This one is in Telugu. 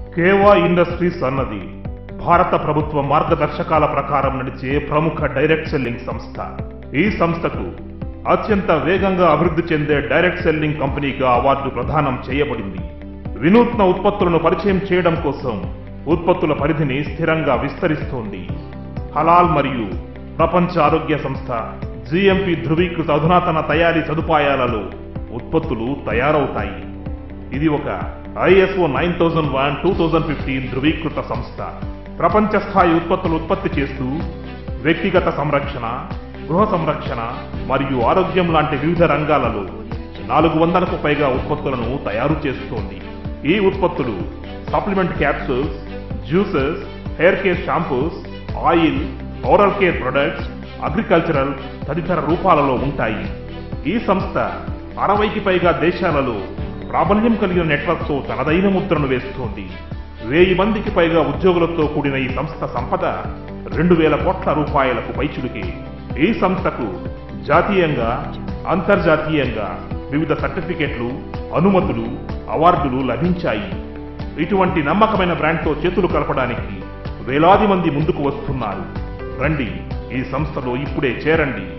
కేవా ఇండస్ట్రీస్ అన్నది భారత ప్రభుత్వ మార్గదర్శకాల ప్రకారం నడిచే ప్రముఖ డైరెక్ట్ సెల్లింగ్ సంస్థ ఈ సంస్థకు అత్యంత వేగంగా అభివృద్ధి చెందే డైరెక్ట్ సెల్లింగ్ కంపెనీగా అవార్డు ప్రదానం చేయబడింది వినూత్న ఉత్పత్తులను పరిచయం చేయడం కోసం ఉత్పత్తుల పరిధిని స్థిరంగా విస్తరిస్తోంది హలాల్ మరియు ప్రపంచ ఆరోగ్య సంస్థ జిఎంపి ధృవీకృత అధునాతన తయారీ సదుపాయాలలో ఉత్పత్తులు తయారవుతాయి ఇది ఒక ISO nine thousand one two thousand fifteen ధృవీకృత సంస్థ ప్రపంచ స్థాయి ఉత్పత్తులు ఉత్పత్తి చేస్తూ వ్యక్తిగత సంరక్షణ గృహ సంరక్షణ మరియు ఆరోగ్యం లాంటి వివిధ రంగాలలో నాలుగు వందలకు పైగా ఉత్పత్తులను తయారు చేస్తోంది ఈ ఉత్పత్తులు supplement capsules juices hair care shampoos oil oral care products agricultural తదితర రూపాలలో ఉంటాయి ఈ సంస్థ అరవైకి పైగా దేశాలలో ప్రాబల్యం కలిగిన నెట్వర్క్తో తనదైన ముద్రను వేస్తోంది వెయ్యి మందికి పైగా ఉద్యోగులతో కూడిన ఈ సంస్థ సంపద రెండు వేల కోట్ల రూపాయలకు పైచుడికి ఈ సంస్థకు జాతీయంగా అంతర్జాతీయంగా వివిధ సర్టిఫికెట్లు అనుమతులు అవార్డులు లభించాయి ఇటువంటి నమ్మకమైన బ్రాండ్తో చేతులు కలపడానికి వేలాది మంది ముందుకు వస్తున్నారు రండి ఈ సంస్థలో ఇప్పుడే చేరండి